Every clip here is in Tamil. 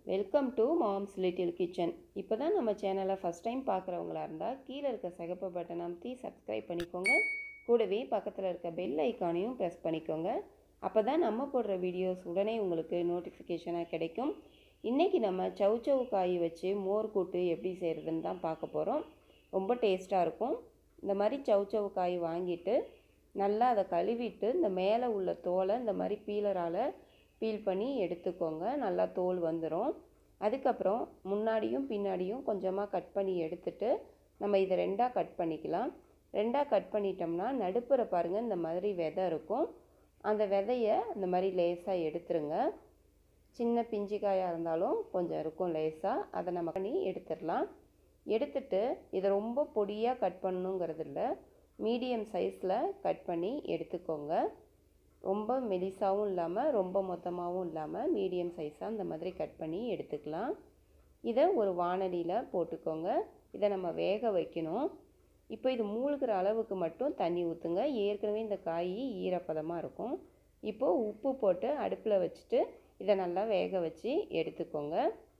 welcome to mom's little kitchen இப்போ தான் நம்ம சேனலை ஃபஸ்ட் டைம் பார்க்குறவங்களா இருந்தால் கீழே இருக்க சிகப்பு பட்டன் அமைத்தி சப்ஸ்கிரைப் பண்ணிக்கோங்க கூடவே பக்கத்தில் இருக்க பெல் ஐக்கானையும் ப்ரெஸ் பண்ணிக்கோங்க அப்போ தான் நம்ம போடுற வீடியோஸ் உடனே உங்களுக்கு நோட்டிஃபிகேஷனாக கிடைக்கும் இன்றைக்கி நம்ம சவு சவு காய் வச்சு மோர் கூட்டு எப்படி செய்கிறதுன்னு தான் பார்க்க போகிறோம் ரொம்ப டேஸ்ட்டாக இருக்கும் இந்த மாதிரி சவு சவு காய் வாங்கிட்டு நல்லா அதை கழுவிட்டு இந்த மேலே உள்ள தோலை இந்த மாதிரி பீலரால் பீல் பண்ணி எடுத்துக்கோங்க நல்லா தோல் வந்துடும் அதுக்கப்புறம் முன்னாடியும் பின்னாடியும் கொஞ்சமாக கட் பண்ணி எடுத்துட்டு நம்ம இதை ரெண்டாக கட் பண்ணிக்கலாம் ரெண்டாக கட் பண்ணிட்டோம்னா நடுப்புற பாருங்கள் இந்த மாதிரி விதை இருக்கும் அந்த விதையை இந்த மாதிரி லேசாக எடுத்துருங்க சின்ன பிஞ்சு காயாக இருந்தாலும் கொஞ்சம் இருக்கும் லேசாக அதை நம்ம பண்ணி எடுத்துடலாம் எடுத்துட்டு இதை ரொம்ப பொடியாக கட் பண்ணணுங்கிறது இல்லை மீடியம் சைஸில் கட் பண்ணி எடுத்துக்கோங்க ரொம்ப மெலிசாவும் இல்லாமல் ரொம்ப மொத்தமாகவும் இல்லாமல் மீடியம் சைஸாக இந்த மாதிரி கட் பண்ணி எடுத்துக்கலாம் இதை ஒரு வானலியில் போட்டுக்கோங்க இதை நம்ம வேக வைக்கணும் இப்போ இது மூழ்கிற அளவுக்கு மட்டும் தண்ணி ஊற்றுங்க ஏற்கனவே இந்த காய் ஈரப்பதமாக இருக்கும் இப்போது உப்பு போட்டு அடுப்பில் வச்சுட்டு இதை நல்லா வேக வச்சு எடுத்துக்கோங்க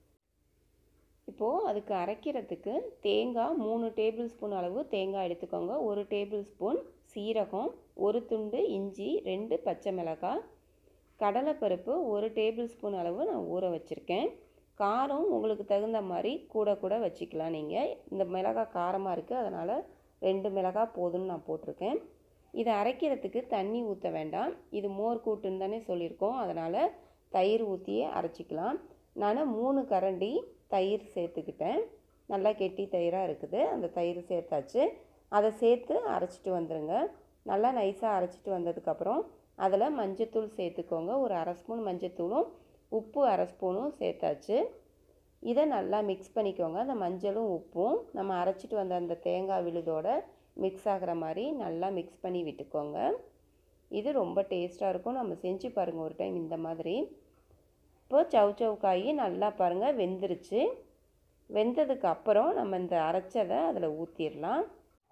இப்போது அதுக்கு அரைக்கிறதுக்கு தேங்காய் மூணு டேபிள் ஸ்பூன் அளவு தேங்காய் எடுத்துக்கோங்க ஒரு டேபிள் ஸ்பூன் சீரகம் ஒரு துண்டு இஞ்சி ரெண்டு பச்சை மிளகாய் கடலைப்பருப்பு ஒரு டேபிள் ஸ்பூன் அளவு நான் ஊற வச்சுருக்கேன் காரம் உங்களுக்கு தகுந்த மாதிரி கூட கூட வச்சுக்கலாம் நீங்கள் இந்த மிளகாய் காரமாக இருக்குது அதனால் ரெண்டு மிளகாய் போதும்னு நான் போட்டிருக்கேன் இதை அரைக்கிறதுக்கு தண்ணி ஊற்ற வேண்டாம் இது மோர் கூட்டுன்னு தானே சொல்லியிருக்கோம் அதனால் தயிர் ஊற்றியே அரைச்சிக்கலாம் நான் மூணு கரண்டி தயிர் சேர்த்துக்கிட்டேன் நல்லா கெட்டி தயிராக இருக்குது அந்த தயிர் சேர்த்தாச்சு அதை சேர்த்து அரைச்சிட்டு வந்துடுங்க நல்லா நைஸாக அரைச்சிட்டு வந்ததுக்கப்புறம் அதில் மஞ்சத்தூள் சேர்த்துக்கோங்க ஒரு அரை ஸ்பூன் மஞ்சத்தூளும் உப்பு அரை ஸ்பூனும் சேர்த்தாச்சு இதை நல்லா மிக்ஸ் பண்ணிக்கோங்க அந்த மஞ்சளும் உப்பும் நம்ம அரைச்சிட்டு வந்த அந்த தேங்காய் விழுதோட மிக்ஸ் ஆகிற மாதிரி நல்லா மிக்ஸ் பண்ணி விட்டுக்கோங்க இது ரொம்ப டேஸ்ட்டாக இருக்கும் நம்ம செஞ்சு பாருங்கள் ஒரு டைம் இந்த மாதிரி இப்போ சவு சவு காய் நல்லா பாருங்கள் வெந்துருச்சு வெந்ததுக்கு அப்புறம் நம்ம இந்த அரைச்சதை அதில் ஊற்றிடலாம்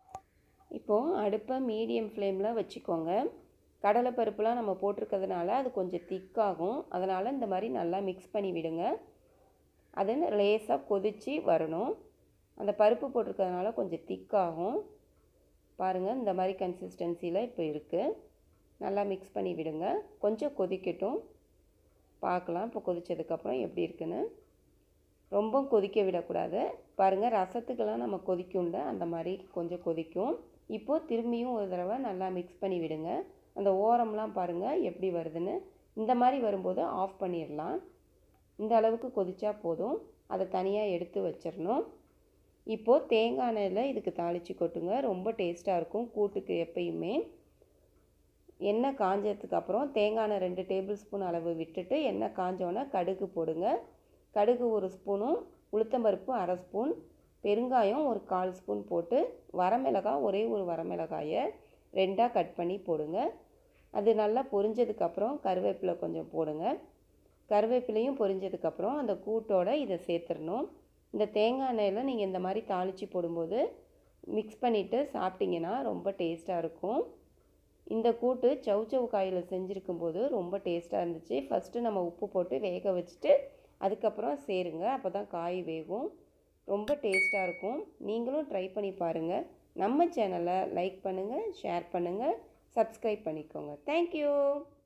இப்போது அடுப்பை மீடியம் ஃப்ளேமில் வச்சுக்கோங்க கடலைப்பருப்புலாம் நம்ம போட்டிருக்கிறதுனால அது கொஞ்சம் திக்காகும் அதனால் இந்த மாதிரி நல்லா மிக்ஸ் பண்ணி விடுங்க அது லேசாக கொதித்து வரணும் அந்த பருப்பு போட்டிருக்கிறதுனால கொஞ்சம் திக்காகும் பாருங்கள் இந்த மாதிரி கன்சிஸ்டன்சியில் இப்போ இருக்குது நல்லா மிக்ஸ் பண்ணி விடுங்க கொஞ்சம் கொதிக்கட்டும் பார்க்கலாம் இப்போ கொதித்ததுக்கப்புறம் எப்படி இருக்குன்னு ரொம்ப கொதிக்க விடக்கூடாது பாருங்கள் ரசத்துக்கெல்லாம் நம்ம கொதிக்கும்ல அந்த மாதிரி கொஞ்சம் கொதிக்கும் இப்போது திரும்பியும் ஒரு தடவை நல்லா மிக்ஸ் பண்ணி விடுங்க அந்த ஓரம்லாம் பாருங்கள் எப்படி வருதுன்னு இந்த மாதிரி வரும்போது ஆஃப் பண்ணிடலாம் இந்த அளவுக்கு கொதிச்சா போதும் அதை தனியாக எடுத்து வச்சிடணும் இப்போது தேங்காய் எண்ணெயில் இதுக்கு தாளித்து கொட்டுங்க ரொம்ப டேஸ்ட்டாக இருக்கும் கூட்டுக்கு எப்பயுமே எண்ணெய் காஞ்சதுக்கு அப்புறம் தேங்காய் எண்ணெய் ரெண்டு டேபிள் ஸ்பூன் அளவு விட்டுட்டு எண்ணெய் காஞ்சோன்னே கடுகு போடுங்க கடுகு ஒரு ஸ்பூனும் உளுத்தம்பருப்பு அரை ஸ்பூன் பெருங்காயம் ஒரு கால் ஸ்பூன் போட்டு வரமிளகாய் ஒரே ஒரு வரமிளகாயை ரெண்டாக கட் பண்ணி போடுங்க அது நல்லா பொரிஞ்சதுக்கப்புறம் கருவேப்பிலை கொஞ்சம் போடுங்க கருவேப்பிலையும் பொரிஞ்சதுக்கப்புறம் அந்த கூட்டோட இதை சேர்த்துடணும் இந்த தேங்காய் எண்ணெயில் நீங்கள் இந்த மாதிரி தாளித்து போடும்போது மிக்ஸ் பண்ணிவிட்டு சாப்பிட்டிங்கன்னா ரொம்ப டேஸ்ட்டாக இருக்கும் இந்த கூட்டு சவு சவு காயில் செஞ்சுருக்கும் போது ரொம்ப டேஸ்ட்டாக இருந்துச்சு ஃபஸ்ட்டு நம்ம உப்பு போட்டு வேக வச்சுட்டு அதுக்கப்புறம் சேருங்க அப்போ தான் காய் வேகும் ரொம்ப டேஸ்ட்டாக இருக்கும் நீங்களும் ட்ரை பண்ணி பாருங்கள் நம்ம சேனலை லைக் பண்ணுங்கள் ஷேர் பண்ணுங்கள் சப்ஸ்கிரைப் பண்ணிக்கோங்க தேங்க்யூ